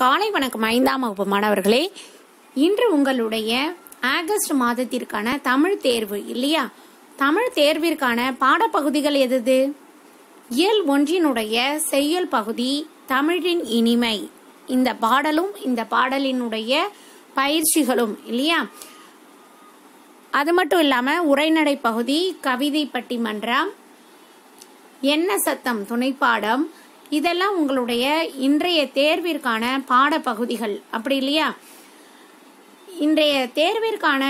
காலை வணக்கம் ஐந்தாம் வகுப்பு மாணவர்களே இன்று உங்களுடைய ஆகஸ்ட் மாதத்திற்கான தமிழ் தேர்வு இல்லையா தமிழ் தேர்விற்கான பாடப்பகுதிகள் எது இயல் ஒன்றினுடைய செய்யுள் பகுதி தமிழின் இனிமை இந்த பாடலும் இந்த பாடலினுடைய பயிற்சிகளும் இல்லையா அது மட்டும் இல்லாம உரைநடை பகுதி கவிதை பட்டிமன்றம் என்ன சத்தம் துணைப்பாடம் இதெல்லாம் உங்களுடைய இன்றைய தேர்விற்கான பாடப்பகுதிகள் அப்படி இல்லையா இன்றைய தேர்விற்கான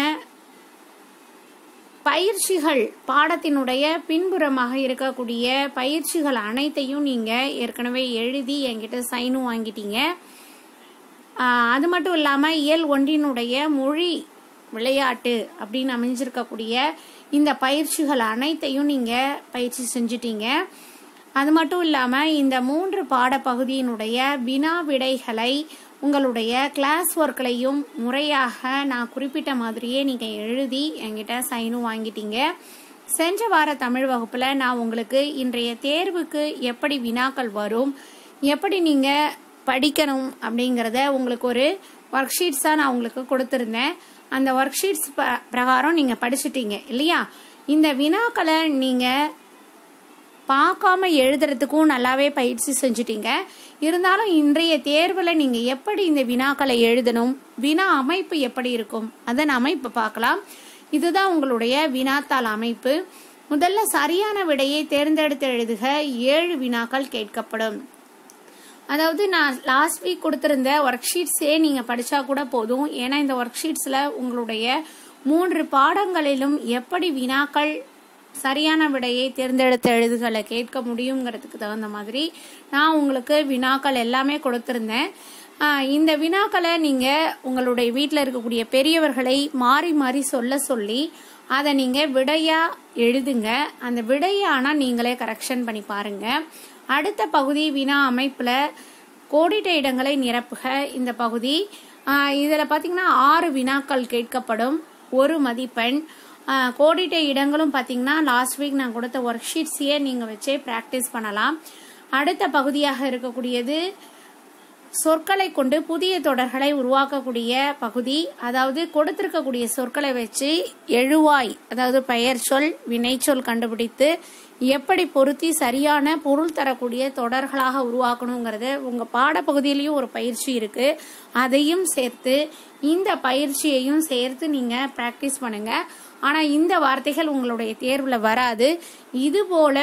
பயிற்சிகள் பாடத்தினுடைய பின்புறமாக இருக்கக்கூடிய பயிற்சிகள் அனைத்தையும் நீங்க ஏற்கனவே எழுதி என்கிட்ட சைனும் வாங்கிட்டீங்க ஆஹ் அது மட்டும் இல்லாம இயல் ஒன்றினுடைய மொழி விளையாட்டு அப்படின்னு அமைஞ்சிருக்கக்கூடிய இந்த பயிற்சிகள் அனைத்தையும் நீங்க பயிற்சி செஞ்சிட்டீங்க அது மட்டும் இல்லாம இந்த மூன்று பாடப்பகுதியினுடைய வினா விடைகளை உங்களுடைய கிளாஸ் ஒர்க்லையும் முறையாக நான் குறிப்பிட்ட மாதிரியே நீங்க எழுதி என்கிட்ட சைனும் வாங்கிட்டீங்க சென்ற வார தமிழ் வகுப்புல நான் உங்களுக்கு இன்றைய தேர்வுக்கு எப்படி வினாக்கள் வரும் எப்படி நீங்க படிக்கணும் அப்படிங்கிறத உங்களுக்கு ஒரு ஒர்க் ஷீட்ஸாக நான் உங்களுக்கு கொடுத்துருந்தேன் அந்த ஒர்க் ஷீட்ஸ் பிரகாரம் நீங்கள் படிச்சிட்டீங்க இல்லையா இந்த வினாக்களை நீங்கள் பார்க்காம எழுதுறதுக்கும் நல்லாவே பயிற்சி செஞ்சுட்டீங்க இருந்தாலும் இன்றைய தேர்வில் நீங்கள் எப்படி இந்த வினாக்களை எழுதணும் வினா அமைப்பு எப்படி இருக்கும் அதன் அமைப்பு பார்க்கலாம் இதுதான் உங்களுடைய வினாத்தாள் அமைப்பு முதல்ல சரியான விடையை தேர்ந்தெடுத்து எழுதுக ஏழு வினாக்கள் கேட்கப்படும் அதாவது நான் லாஸ்ட் வீக் கொடுத்திருந்த ஒர்க் ஷீட்ஸே நீங்கள் படித்தா கூட போதும் ஏன்னா இந்த ஒர்க் ஷீட்ஸில் உங்களுடைய மூன்று பாடங்களிலும் எப்படி வினாக்கள் சரியான விடையை தேர்ந்தெடுத்த எழுதுகளை கேட்க முடியுங்கிறதுக்கு தகுந்த மாதிரி நான் உங்களுக்கு வினாக்கள் எல்லாமே கொடுத்திருந்தேன் ஆஹ் இந்த வினாக்களை நீங்கள் உங்களுடைய வீட்டில் இருக்கக்கூடிய பெரியவர்களை மாறி மாறி சொல்ல சொல்லி அதை நீங்கள் விடையா எழுதுங்க அந்த விடையை ஆனால் நீங்களே கரெக்ஷன் பண்ணி பாருங்க அடுத்த பகுதி வினா அமைப்பில் கோடிட்ட இடங்களை நிரப்புக இந்த பகுதி இதில் பார்த்தீங்கன்னா ஆறு வினாக்கள் கேட்கப்படும் ஒரு மதிப்பெண் ஆஹ் கோடிட்ட இடங்களும் பார்த்தீங்கன்னா லாஸ்ட் வீக் நான் கொடுத்த ஒர்க் ஷீட்ஸையே நீங்கள் வச்சே ப்ராக்டிஸ் பண்ணலாம் அடுத்த பகுதியாக இருக்கக்கூடியது சொற்களை கொண்டு புதிய தொடர்களை உருவாக்கக்கூடிய பகுதி அதாவது கொடுத்திருக்கக்கூடிய சொற்களை வச்சு எழுவாய் அதாவது பெயர் சொல் வினைச்சொல் கண்டுபிடித்து எப்படி பொருத்தி சரியான பொருள் தரக்கூடிய தொடர்களாக உருவாக்கணுங்கிறத உங்க பாடப்பகுதியிலையும் ஒரு பயிற்சி இருக்கு அதையும் சேர்த்து இந்த பயிற்சியையும் சேர்த்து நீங்க பிராக்டிஸ் பண்ணுங்க ஆனா இந்த வார்த்தைகள் உங்களுடைய தேர்வுல வராது இது போல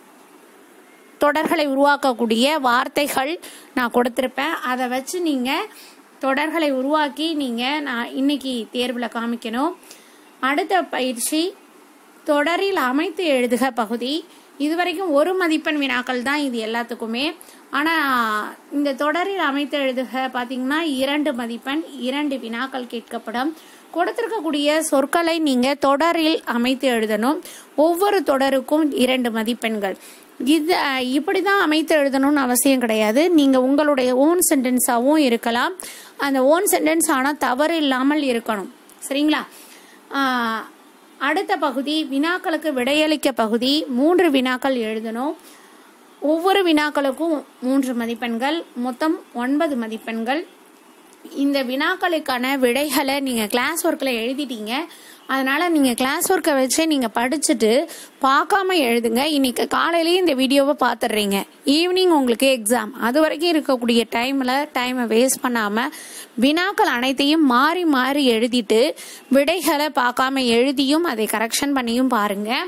தொடர்களை உருவாக்கக்கூடிய வார்த்தைகள் நான் கொடுத்துருப்பேன் அதை வச்சு நீங்கள் தொடர்களை உருவாக்கி நீங்கள் நான் இன்னைக்கு தேர்வில் காமிக்கணும் அடுத்த பயிற்சி தொடரில் அமைத்து எழுதுக பகுதி இதுவரைக்கும் ஒரு மதிப்பெண் வினாக்கள் தான் இது எல்லாத்துக்குமே ஆனால் இந்த தொடரில் அமைத்து எழுதுக பார்த்தீங்கன்னா இரண்டு மதிப்பெண் இரண்டு வினாக்கள் கேட்கப்படும் கொடுத்திருக்கக்கூடிய சொற்களை நீங்கள் தொடரில் அமைத்து எழுதணும் ஒவ்வொரு தொடருக்கும் இரண்டு மதிப்பெண்கள் இது இப்படி தான் அமைத்து எழுதணும்னு அவசியம் கிடையாது நீங்கள் உங்களுடைய ஓன் சென்டென்ஸாகவும் இருக்கலாம் அந்த ஓன் சென்டென்ஸ் ஆனால் தவறு இல்லாமல் இருக்கணும் சரிங்களா அடுத்த பகுதி வினாக்களுக்கு விடையளிக்க பகுதி மூன்று வினாக்கள் எழுதணும் ஒவ்வொரு வினாக்களுக்கும் மூன்று மதிப்பெண்கள் மொத்தம் ஒன்பது மதிப்பெண்கள் இந்த வினாக்களுக்கான விடைகளை நீங்கள் கிளாஸ் ஒர்க்கில் எழுதிட்டீங்க அதனால் நீங்கள் கிளாஸ் ஒர்க்கை வச்சே நீங்கள் படிச்சுட்டு பார்க்காம எழுதுங்க இன்னைக்கு காலையிலேயே இந்த வீடியோவை பார்த்துடுறீங்க ஈவினிங் உங்களுக்கு எக்ஸாம் அது வரைக்கும் இருக்கக்கூடிய டைமில் டைமை வேஸ்ட் பண்ணாமல் வினாக்கள் அனைத்தையும் மாறி மாறி எழுதிட்டு விடைகளை பார்க்காம எழுதியும் அதை கரெக்ஷன் பண்ணியும் பாருங்கள்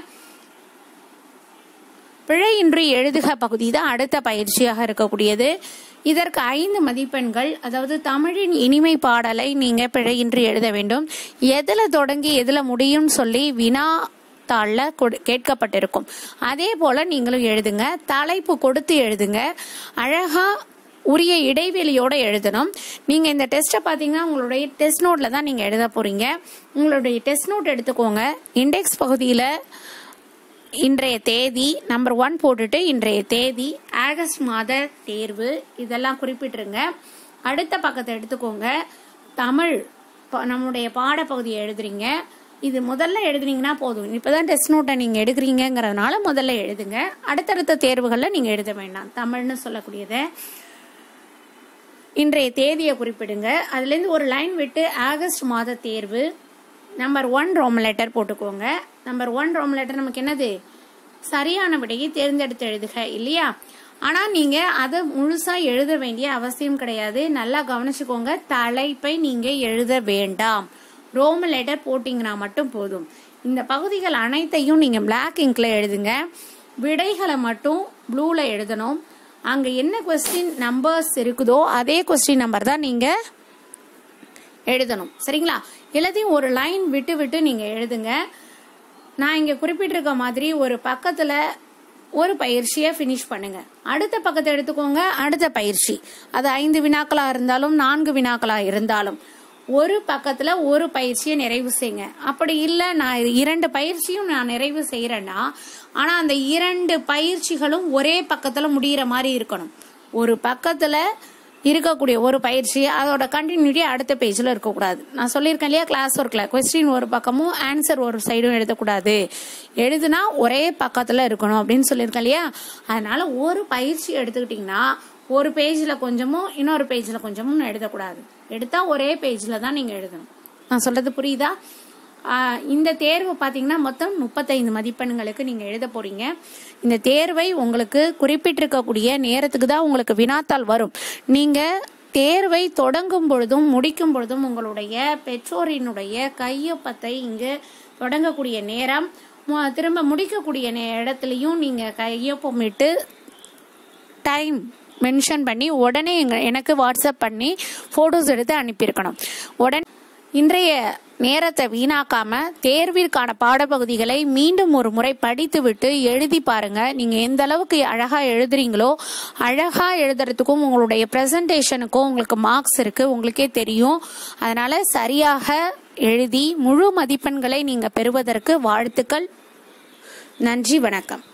பிழையின்றி எழுதுக பகுதி தான் அடுத்த பயிற்சியாக இருக்கக்கூடியது இதற்கு ஐந்து மதிப்பெண்கள் அதாவது தமிழின் இனிமை பாடலை நீங்க பிழையின்றி எழுத வேண்டும் எதுல தொடங்கி எதுல முடியும் சொல்லி வினா தாளில் கேட்கப்பட்டிருக்கும் அதே போல நீங்களும் எழுதுங்க தலைப்பு கொடுத்து எழுதுங்க அழகா உரிய இடைவெளியோட எழுதணும் நீங்க இந்த டெஸ்ட்டை பார்த்தீங்கன்னா உங்களுடைய டெஸ்ட் நோட்ல தான் நீங்க எழுத போறீங்க உங்களுடைய டெஸ்ட் நோட் எடுத்துக்கோங்க இண்டெக்ஸ் பகுதியில் இன்றைய தேதி நம்பர் ஒன் போட்டுட்டு இன்றைய தேதி ஆகஸ்ட் மாத தேர்வு இதெல்லாம் குறிப்பிட்டுருங்க அடுத்த பக்கத்தை எடுத்துக்கோங்க தமிழ் நம்முடைய பாடப்பகுதியை எழுதுறீங்க இது முதல்ல எழுதுனீங்கன்னா போதும் இப்போதான் டெஸ்ட் நோட்டை நீங்கள் எடுக்கிறீங்கிறதுனால முதல்ல எழுதுங்க அடுத்தடுத்த தேர்வுகளில் நீங்கள் எழுத வேண்டாம் தமிழ்னு சொல்லக்கூடியதை இன்றைய தேதியை குறிப்பிடுங்க அதுலேருந்து ஒரு லைன் விட்டு ஆகஸ்ட் மாத தேர்வு நம்பர் ஒன் ரோம் லெட்டர் போட்டுக்கோங்க நம்பர் ஒன் ரோம் லெட்டர் நமக்கு என்னது சரியான விடையை தேர்ந்தெடுத்து எழுதுக இல்லையா ஆனா நீங்க அதை முழுசா எழுத வேண்டிய அவசியம் கிடையாது நல்லா கவனிச்சுக்கோங்க தலைப்பை நீங்க எழுத வேண்டாம் ரோம லெட்டர் போட்டீங்கன்னா மட்டும் போதும் இந்த பகுதிகள் அனைத்தையும் நீங்க பிளாக் இங்க்ல எழுதுங்க விடைகளை மட்டும் ப்ளூல எழுதணும் அங்க என்ன கொஸ்டின் நம்பர்ஸ் இருக்குதோ அதே கொஸ்டின் நம்பர் தான் நீங்க எழுதணும் சரிங்களா எல்லாத்தையும் ஒரு லைன் விட்டு விட்டு நீங்க எழுதுங்க நான் இங்க குறிப்பிட்டிருக்க மாதிரி ஒரு பக்கத்துல ஒரு பயிற்சியை ஃபினிஷ் பண்ணுங்க அடுத்த பக்கத்தை எடுத்துக்கோங்க அடுத்த பயிற்சி அது ஐந்து வினாக்களா இருந்தாலும் நான்கு வினாக்களா இருந்தாலும் ஒரு பக்கத்துல ஒரு பயிற்சியை நிறைவு செய்யுங்க அப்படி இல்லை நான் இரண்டு பயிற்சியும் நான் நிறைவு செய்யறேன்னா ஆனா அந்த இரண்டு பயிற்சிகளும் ஒரே பக்கத்துல முடியிற மாதிரி இருக்கணும் ஒரு பக்கத்துல இருக்கக்கூடிய ஒரு பயிற்சி அதோட கண்டினியூட்டி அடுத்த பேஜில் இருக்கக்கூடாது நான் சொல்லியிருக்கேன் இல்லையா கிளாஸ் ஒர்க்கில் கொஸ்டின் ஒரு பக்கமும் ஆன்சர் ஒரு சைடும் எழுதக்கூடாது எழுதுனா ஒரே பக்கத்தில் இருக்கணும் அப்படின்னு சொல்லியிருக்கேன் இல்லையா அதனால ஒரு பயிற்சி எடுத்துக்கிட்டிங்கன்னா ஒரு பேஜில் கொஞ்சமும் இன்னொரு பேஜில் கொஞ்சமும் எழுதக்கூடாது எடுத்தால் ஒரே பேஜில் தான் நீங்கள் எழுதணும் நான் சொல்றது புரியுதா ஆஹ் இந்த தேர்வு பார்த்தீங்கன்னா மொத்தம் முப்பத்தைந்து மதிப்பெண்களுக்கு நீங்கள் எழுத போறீங்க இந்த தேர்வை உங்களுக்கு குறிப்பிட்டிருக்கக்கூடிய நேரத்துக்கு தான் உங்களுக்கு வினாத்தாள் வரும் நீங்கள் தேர்வை தொடங்கும் பொழுதும் முடிக்கும் பொழுதும் உங்களுடைய பெற்றோரினுடைய கையொப்பத்தை இங்கு தொடங்கக்கூடிய நேரம் மு- திரும்ப முடிக்கக்கூடிய நே- இடத்துலையும் நீங்கள் கையொப்பமிட்டு டைம் மென்ஷன் பண்ணி உடனே எங்க எனக்கு வாட்ஸ்அப் பண்ணி ஃபோட்டோஸ் எடுத்து அனுப்பியிருக்கணும் உடனே இன்றைய நேரத்தை வீணாக்காம தேர்விற்கான பாடப்பகுதிகளை மீண்டும் ஒரு முறை படித்துவிட்டு எழுதி பாருங்க நீங்க எந்த அளவுக்கு அழகா எழுதுறீங்களோ அழகா எழுதுறதுக்கும் உங்களுடைய பிரசன்டேஷனுக்கும் உங்களுக்கு மார்க்ஸ் இருக்கு உங்களுக்கே தெரியும் அதனால சரியாக எழுதி முழு மதிப்பெண்களை நீங்க பெறுவதற்கு வாழ்த்துக்கள் நன்றி வணக்கம்